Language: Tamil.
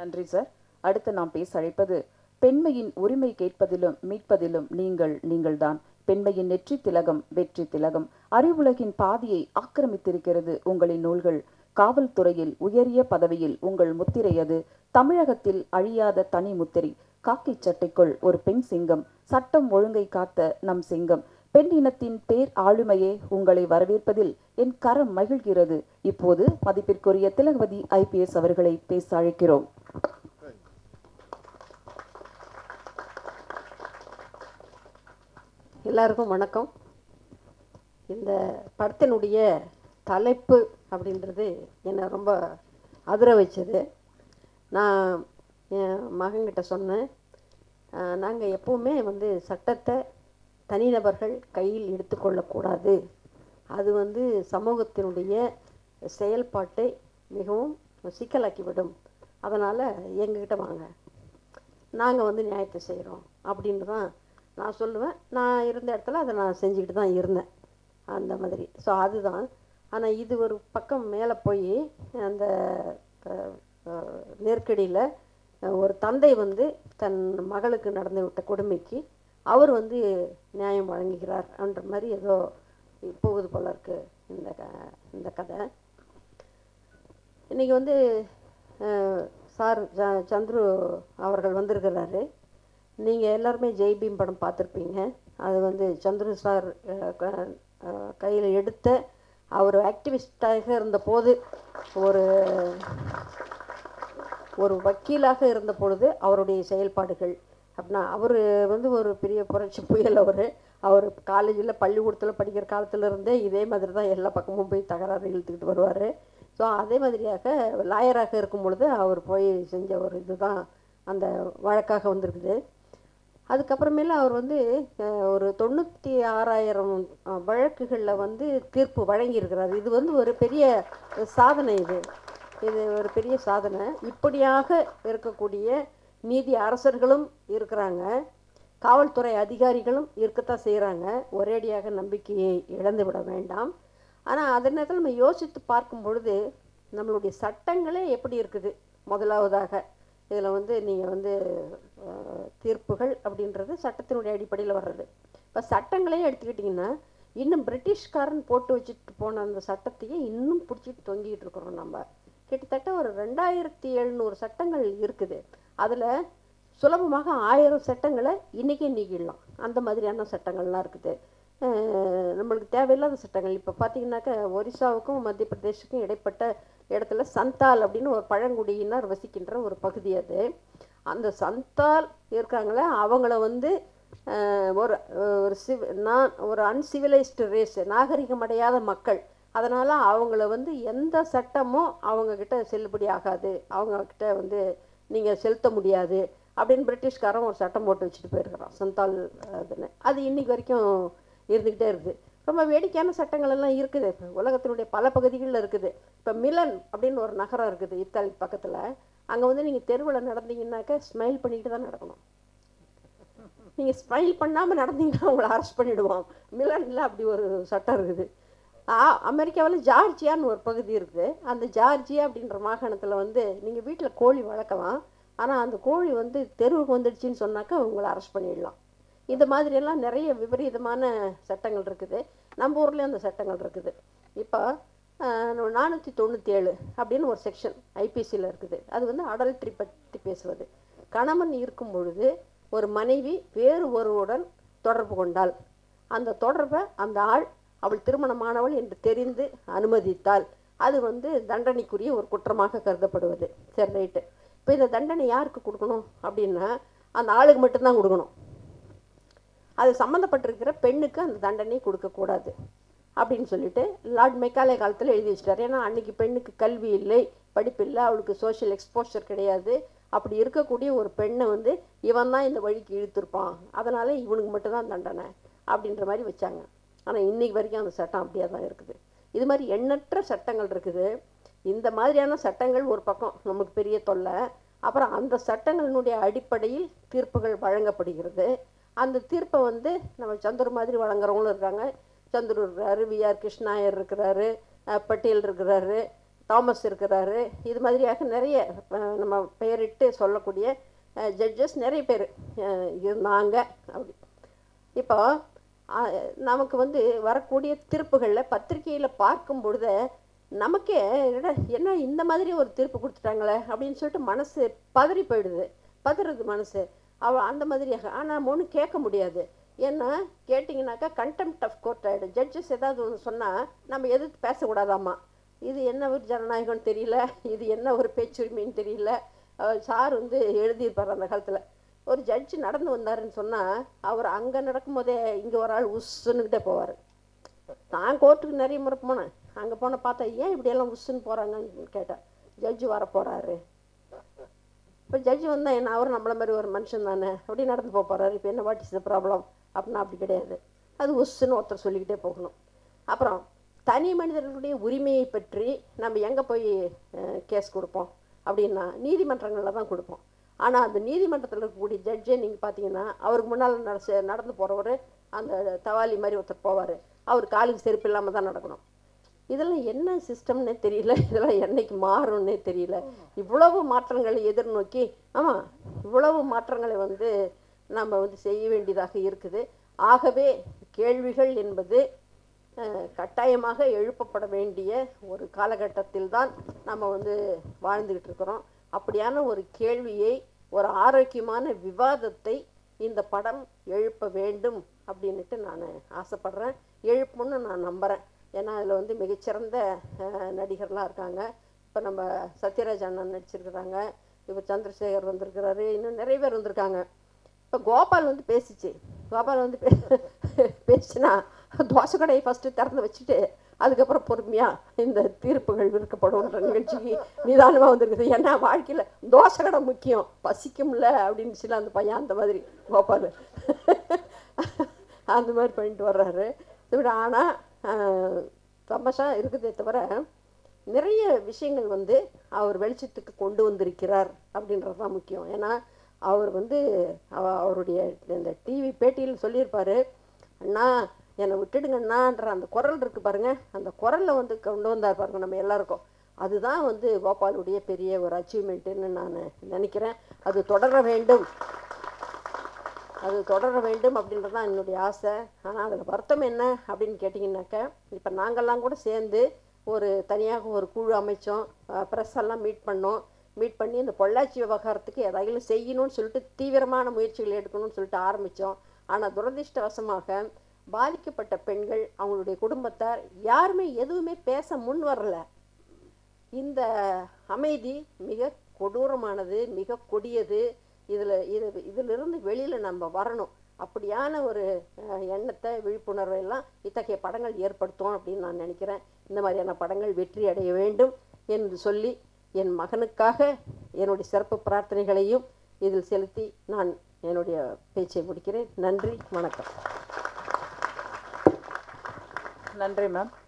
நன்றி சார் அடுத்து நாம் பேச அழைப்பது பெண்மையின் உரிமை கேட்பதிலும் மீட்பதிலும் நீங்கள் நீங்கள்தான் பெண்மையின் நெற்றி திலகம் வெற்றி திலகம் அறிவுலகின் பாதியை ஆக்கிரமித்திருக்கிறது உங்களின் நூல்கள் காவல்துறையில் உயரிய பதவியில் உங்கள் முத்திரை அது தமிழகத்தில் அழியாத தனி முத்திரை காக்கி சட்டைக்குள் ஒரு பெண் சிங்கம் சட்டம் ஒழுங்கை காத்த நம் சிங்கம் பெண் இனத்தின் பேர் ஆளுமையே உங்களை வரவேற்பதில் என் கரம் மகிழ்கிறது இப்போது மதிப்பிற்குரிய திலகவதி ஐபிஎஸ் அவர்களை பேச அழைக்கிறோம் எல்லாருக்கும் வணக்கம் இந்த படத்தினுடைய தலைப்பு அப்படின்றது என்னை ரொம்ப அதிர வச்சது நான் என் மகன்கிட்ட சொன்னேன் நாங்கள் எப்போவுமே வந்து சட்டத்தை தனிநபர்கள் கையில் எடுத்துக்கொள்ளக்கூடாது அது வந்து சமூகத்தினுடைய செயல்பாட்டை மிகவும் சிக்கலாக்கிவிடும் அதனால் எங்ககிட்ட வாங்க நாங்கள் வந்து நியாயத்தை செய்கிறோம் அப்படின்னு தான் நான் சொல்லுவேன் நான் இருந்த இடத்துல அதை நான் செஞ்சுக்கிட்டு தான் இருந்தேன் அந்த மாதிரி ஸோ அதுதான் ஆனால் இது ஒரு பக்கம் மேலே போய் அந்த நெருக்கடியில் ஒரு தந்தை வந்து தன் மகளுக்கு நடந்து விட்ட கொடுமைக்கு அவர் வந்து நியாயம் வழங்குகிறார் என்ற மாதிரி ஏதோ போகுது போல இருக்கு இந்த க இந்த கதை இன்றைக்கி வந்து சார் ச சந்துரு அவர்கள் வந்திருக்கிறாரு நீங்கள் எல்லாருமே ஜெய்பீம் படம் பார்த்துருப்பீங்க அது வந்து சந்துரு சார் கையில் எடுத்த அவர் ஆக்டிவிஸ்டாக இருந்தபோது ஒரு ஒரு வக்கீலாக இருந்த பொழுது அவருடைய செயல்பாடுகள் அப்படின்னா அவர் வந்து ஒரு பெரிய புரட்சி புயல் அவர் அவர் காலேஜில் பள்ளிக்கூடத்தில் படிக்கிற காலத்துலேருந்தே இதே மாதிரி தான் எல்லா பக்கமும் போய் தகராறு இழுத்துக்கிட்டு வருவார் ஸோ அதே மாதிரியாக லாயராக இருக்கும் பொழுது அவர் போய் செஞ்ச ஒரு இதுதான் அந்த வழக்காக வந்திருக்குது அதுக்கப்புறமேல அவர் வந்து ஒரு தொண்ணூற்றி ஆறாயிரம் வழக்குகளில் வந்து தீர்ப்பு வழங்கியிருக்கிறார் இது வந்து ஒரு பெரிய சாதனை இது இது ஒரு பெரிய சாதனை இப்படியாக இருக்கக்கூடிய நீதி அரசர்களும் இருக்கிறாங்க காவல்துறை அதிகாரிகளும் இருக்கத்தான் செய்கிறாங்க ஒரேடியாக நம்பிக்கையை இழந்து விட வேண்டாம் ஆனால் அதே நேரத்தில் நம்ம யோசித்து பார்க்கும் பொழுது நம்மளுடைய சட்டங்களே எப்படி இருக்குது முதலாவதாக இதில் வந்து நீங்கள் வந்து தீர்ப்புகள் அப்படின்றது சட்டத்தினுடைய அடிப்படையில் வர்றது இப்போ சட்டங்களே எடுத்துக்கிட்டிங்கன்னா இன்னும் பிரிட்டிஷ்காரன் போட்டு வச்சுட்டு போன அந்த சட்டத்தையே இன்னும் பிடிச்சிட்டு தொங்கிட்டு இருக்கிறோம் நம்ம கிட்டத்தட்ட ஒரு ரெண்டாயிரத்தி எழுநூறு சட்டங்கள் இருக்குது அதில் சுலபமாக ஆயிரம் சட்டங்களை இன்றைக்கே நீக்கிடலாம் அந்த மாதிரியான சட்டங்கள்லாம் இருக்குது நம்மளுக்கு தேவையில்லாத சட்டங்கள் இப்போ பார்த்தீங்கன்னாக்கா ஒரிசாவுக்கும் மத்திய பிரதேஷுக்கும் இடைப்பட்ட இடத்துல சந்தால் அப்படின்னு ஒரு பழங்குடியினர் வசிக்கின்ற ஒரு பகுதி அது அந்த சந்தால் இருக்காங்களே அவங்கள வந்து ஒரு ஒரு சிவ் நான் ஒரு அன்சிவிலைஸ்டு ரேஸ் நாகரிகம் அடையாத மக்கள் அதனால் அவங்கள வந்து எந்த சட்டமும் அவங்கக்கிட்ட செல்லுபடி ஆகாது அவங்கக்கிட்ட வந்து நீங்கள் செலுத்த முடியாது அப்படின்னு பிரிட்டிஷ்காரன் ஒரு சட்டம் போட்டு வச்சுட்டு போயிருக்கிறான் சந்தால் அதுன்னு அது இன்னைக்கு வரைக்கும் இருந்துக்கிட்டே இருக்குது ரொம்ப வேடிக்கையான சட்டங்கள் எல்லாம் இருக்குது இப்போ உலகத்தினுடைய பல பகுதிகளில் இருக்குது இப்போ மிலன் அப்படின்னு ஒரு நகரம் இருக்குது இத்தாலி பக்கத்தில் அங்கே வந்து நீங்கள் தெருவில் நடந்தீங்கன்னாக்க ஸ்மைல் பண்ணிக்கிட்டு தான் நடக்கணும் நீங்கள் ஸ்மைல் பண்ணாமல் நடந்தீங்கன்னா உங்களை அரெஸ்ட் பண்ணிவிடுவோம் மிலனில் அப்படி ஒரு சட்டம் இருக்குது அமெரிக்காவில் ஜார்ஜியான்னு ஒரு பகுதி இருக்குது அந்த ஜார்ஜியா அப்படின்ற மாகாணத்தில் வந்து நீங்கள் வீட்டில் கோழி வளர்க்கலாம் ஆனால் அந்த கோழி வந்து தெருவுக்கு வந்துடுச்சின்னு சொன்னாக்கா உங்களை அரெஸ்ட் பண்ணிடலாம் இந்த மாதிரியெல்லாம் நிறைய விபரீதமான சட்டங்கள் இருக்குது நம்ம ஊர்லேயும் அந்த சட்டங்கள் இருக்குது இப்போ நானூற்றி தொண்ணூற்றி ஏழு அப்படின்னு ஒரு செக்ஷன் ஐபிசியில் இருக்குது அது வந்து அடல்ட்ரி பற்றி பேசுவது கணவன் இருக்கும் பொழுது ஒரு மனைவி வேறு ஒருவருடன் தொடர்பு கொண்டால் அந்த தொடர்பை அந்த ஆள் அவள் திருமணமானவள் என்று தெரிந்து அனுமதித்தால் அது வந்து தண்டனைக்குரிய ஒரு குற்றமாக கருதப்படுவது சரி ரைட்டு இப்போ இந்த தண்டனை யாருக்கு கொடுக்கணும் அப்படின்னா அந்த ஆளுக்கு மட்டும்தான் கொடுக்கணும் அது சம்மந்தப்பட்டிருக்கிற பெண்ணுக்கு அந்த தண்டனை கொடுக்கக்கூடாது அப்படின்னு சொல்லிட்டு லார்ட் மெக்காலே காலத்தில் எழுதி வச்சிட்டார் ஏன்னா அன்றைக்கி பெண்ணுக்கு கல்வி இல்லை படிப்பு இல்லை அவளுக்கு சோஷியல் எக்ஸ்போஷர் கிடையாது அப்படி இருக்கக்கூடிய ஒரு பெண்ணை வந்து இவன் தான் இந்த வழிக்கு இழுத்துருப்பான் அதனால் இவனுக்கு மட்டும்தான் தண்டனை அப்படின்ற மாதிரி வச்சாங்க ஆனால் இன்றைக்கி வரைக்கும் அந்த சட்டம் அப்படியே தான் இருக்குது இது மாதிரி எண்ணற்ற சட்டங்கள் இருக்குது இந்த மாதிரியான சட்டங்கள் ஒரு பக்கம் நமக்கு பெரிய தொல்லை அப்புறம் அந்த சட்டங்களினுடைய அடிப்படையில் தீர்ப்புகள் வழங்கப்படுகிறது அந்த தீர்ப்பை வந்து நம்ம சந்துரு மாதிரி வழங்குறவங்களும் இருக்காங்க சந்துரு இருக்கிறாரு விஆர் கிருஷ்ணாயர் இருக்கிறாரு பட்டேல் இருக்கிறாரு தாமஸ் இருக்கிறாரு இது மாதிரியாக நிறைய அஹ், நம்ம பெயரிட்டு சொல்லக்கூடிய ஜட்ஜஸ் நிறைய பேர் அஹ், இருந்தாங்க அப்படி இப்போ அஹ், நமக்கு வந்து வரக்கூடிய தீர்ப்புகளில் பத்திரிக்கையில் பார்க்கும் பொழுது நமக்கே என்னடா, என்ன இந்த மாதிரி ஒரு தீர்ப்பு கொடுத்துட்டாங்களே அப்படின்னு சொல்லிட்டு மனசு பதறி போயிடுது பதறுது மனசு அவ அந்த மாதிரியாக ஆனால் ஒன்றும் கேட்க முடியாது ஏன்னா கேட்டிங்கனாக்கா கண்டெம்ட் ஆஃப் கோர்ட் ஆகிடும் ஜட்ஜஸ் ஏதாவது ஒன்று சொன்னால் நம்ம எதிர்த்து பேசக்கூடாதாம்மா இது என்ன ஒரு ஜனநாயகம்னு தெரியல இது என்ன ஒரு பேச்சுரிமைன்னு தெரியல அவர் சார் வந்து எழுதியிருப்பார் அந்த காலத்தில் ஒரு ஜட்ஜ் நடந்து வந்தாருன்னு சொன்னால் அவர் அங்கே நடக்கும்போதே இங்கே ஒரு ஆள் உஸ்ஸுன்னுக்கிட்டே போவார் நான் கோர்ட்டுக்கு நிறைய முறை போனேன் அங்கே போன பார்த்தா ஏன் இப்படியெல்லாம் உஸ்ஸுன்னு போகிறாங்கன்னு கேட்டேன் ஜட்ஜு வர போகிறாரு இப்போ ஜட்ஜி வந்தால் என்ன அவர் நம்மள மாதிரி ஒரு மனுஷன் தானே அப்படி நடந்து போக போகிறாரு இப்போ என்ன வாட் இஸ் த ப்ராப்ளம் அப்படின்னா அப்படி கிடையாது அது உஸ்ஸுன்னு ஒருத்தர் சொல்லிக்கிட்டே போகணும் அப்புறம் தனி மனிதர்களுடைய உரிமையை பற்றி நம்ம எங்கே போய் கேஸ் கொடுப்போம் அப்படின்னா நீதிமன்றங்களில் தான் கொடுப்போம் ஆனால் அந்த நீதிமன்றத்தில் இருக்கக்கூடிய ஜட்ஜே நீங்கள் பார்த்தீங்கன்னா அவருக்கு முன்னால் நட நடந்து போகிறவர் அந்த தவாலி மாதிரி ஒருத்தர் போவார் அவர் காலுக்கு செருப்பு இல்லாமல் தான் நடக்கணும் இதெல்லாம் என்ன சிஸ்டம்னே தெரியல இதெல்லாம் என்னைக்கு மாறும்னே தெரியல இவ்வளவு மாற்றங்களை எதிர்நோக்கி ஆமாம் இவ்வளவு மாற்றங்களை வந்து நம்ம வந்து செய்ய வேண்டியதாக இருக்குது ஆகவே கேள்விகள் என்பது அஹ், கட்டாயமாக எழுப்பப்பட வேண்டிய ஒரு காலகட்டத்தில் தான் நம்ம வந்து வாழ்ந்துக்கிட்டு இருக்கிறோம் அப்படியான ஒரு கேள்வியை ஒரு ஆரோக்கியமான விவாதத்தை இந்த படம் எழுப்ப வேண்டும் அப்படின்னுட்டு நான் ஆசைப்படுறேன் எழுப்புன்னு நான் நம்புகிறேன் ஏன்னா அதில் வந்து மிகச்சிறந்த அஹ், நடிகர்லாம் இருக்காங்க இப்போ நம்ம சத்யராஜ் அண்ணன் நடிச்சிருக்கிறாங்க இப்போ சந்திரசேகர் வந்திருக்கிறாரு இன்னும் நிறைய பேர் வந்திருக்காங்க இப்போ கோபால் வந்து பேசிச்சு கோபால் வந்து பே- பேசினா தோசை கடையை ஃபஸ்ட்டு திறந்து வச்சுட்டு அதுக்கப்புறம் பொறுமையாக இந்த தீர்ப்புகள் விற்கப்படும்ன்ற நிகழ்ச்சிக்கு நிதானமாக வந்திருக்குது ஏன்னா வாழ்க்கையில் தோசை கடை முக்கியம் பசிக்கும்ல அப்படின்னு சொல்லி அந்த பையன் அந்த மாதிரி கோபால் அந்த மாதிரி பண்ணிட்டு வர்றாரு இப்படி ஆனால் தமாஷா இருக்குதே தவிர நிறைய விஷயங்கள் வந்து அவர் வெளிச்சத்துக்கு கொண்டு வந்திருக்கிறார் அப்படின்றது தான் முக்கியம் ஏன்னா அவர் வந்து அவ- அவருடைய இந்த டிவி பேட்டியில் சொல்லியிருப்பாரு அண்ணா என்னை விட்டுடுங்கண்ணான்ற அந்த குரல் இருக்கு பாருங்க அந்த குரலில் வந்து கொண்டு வந்தார் பாருங்க நம்ம எல்லாருக்கும் அதுதான் வந்து கோபாலுடைய பெரிய ஒரு அச்சீவ்மெண்ட்டுன்னு நான் நினைக்கிறேன் அது தொடர வேண்டும் அது தொடர வேண்டும் அப்படின்றது தான் என்னுடைய ஆசை ஆனால் அதில் வருத்தம் என்ன அப்படின்னு கேட்டிங்கனாக்கா இப்போ நாங்கள்லாம் கூட சேர்ந்து ஒரு தனியாக ஒரு குழு அமைச்சோம் ப்ரெஸ் எல்லாம் மீட் பண்ணோம் மீட் பண்ணி இந்த பொள்ளாச்சி விவகாரத்துக்கு ஏதாவது செய்யணும்னு சொல்லிட்டு தீவிரமான முயற்சிகள் எடுக்கணும்னு சொல்லிட்டு ஆரம்பித்தோம் ஆனால் துரதிர்ஷ்டவசமாக பாதிக்கப்பட்ட பெண்கள் அவங்களுடைய குடும்பத்தார் யாருமே எதுவுமே பேச முன் வரல இந்த அமைதி மிக கொடூரமானது மிக கொடியது இதில் இது இதிலிருந்து வெளியில் நம்ம வரணும் அப்படியான ஒரு அஹ், எண்ணத்தை விழிப்புணர்வை எல்லாம் இத்தகைய படங்கள் ஏற்படுத்தும் அப்படின்னு நான் நினைக்கிறேன் இந்த மாதிரியான படங்கள் வெற்றி அடைய வேண்டும் என்று சொல்லி என் மகனுக்காக என்னுடைய சிறப்பு பிரார்த்தனைகளையும் இதில் செலுத்தி நான் என்னுடைய பேச்சை முடிக்கிறேன் நன்றி வணக்கம் நன்றி மேம்